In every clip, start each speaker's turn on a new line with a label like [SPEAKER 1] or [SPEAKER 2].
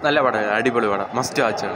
[SPEAKER 1] നല്ല പടം അടിപൊളി പടം മസ്റ്റ് വാച്ചാണ്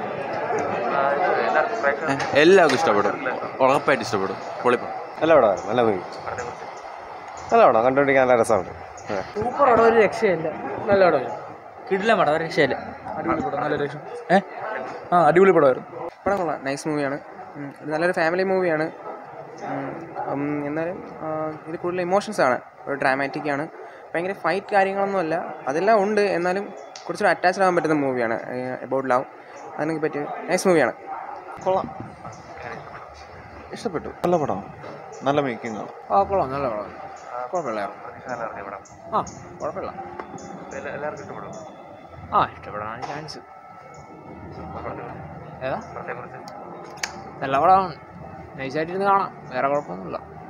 [SPEAKER 1] എല്ലാവർക്കും ഇഷ്ടപ്പെടും ഉറപ്പായിട്ട് ഇഷ്ടപ്പെടും പൊളിപ്പം
[SPEAKER 2] നല്ല പടമാണ് നല്ല മൂവി നല്ല പടം കണ്ടുപിടിക്കാൻ നല്ല രസമുണ്ട്
[SPEAKER 3] സൂപ്പർ പടം ഒരു രക്ഷയില്ല നല്ല പടം
[SPEAKER 4] കിടില പടം ഒരു രക്ഷയില്ല
[SPEAKER 3] അടിപൊളി പടം നല്ല രക്ഷ ഏ ആ അടിപൊളി പടമായിരുന്നു
[SPEAKER 5] പടം കൊള്ളാം നൈസ് മൂവിയാണ് ഉം, ഇത് നല്ലൊരു ഫാമിലി മൂവിയാണ് എന്നാലും ആ, ഇത് കൂടുതൽ ഇമോഷൻസ് ആണ് ഒരു ഡ്രാമാറ്റിക് ആണ് ഭയങ്കര ഫൈറ്റ് കാര്യങ്ങളൊന്നുമല്ല അതെല്ലാം ഉണ്ട് എന്നാലും കുറച്ചുകൂടെ അറ്റാച്ച്ഡ് ആകാൻ പറ്റുന്ന മൂവിയാണ് എബൌട്ട് ലവ് അതിനൊക്കെ പറ്റിയ നൈസ് മൂവിയാണ്
[SPEAKER 2] കൊള്ളാം ഇഷ്ടപ്പെട്ടു നല്ല പടം നല്ല മേക്കിംഗ് ആണ്
[SPEAKER 3] ആ കൊള്ളാം നല്ല പടം കുഴപ്പമില്ല ആ കുഴപ്പമില്ല ആ ഇഷ്ടപ്പെടാൻ ചാൻസ് ഏതാ നല്ല പടമാണ് നൈസായിട്ടിരുന്ന് കാണാം വേറെ കുഴപ്പമൊന്നുമില്ല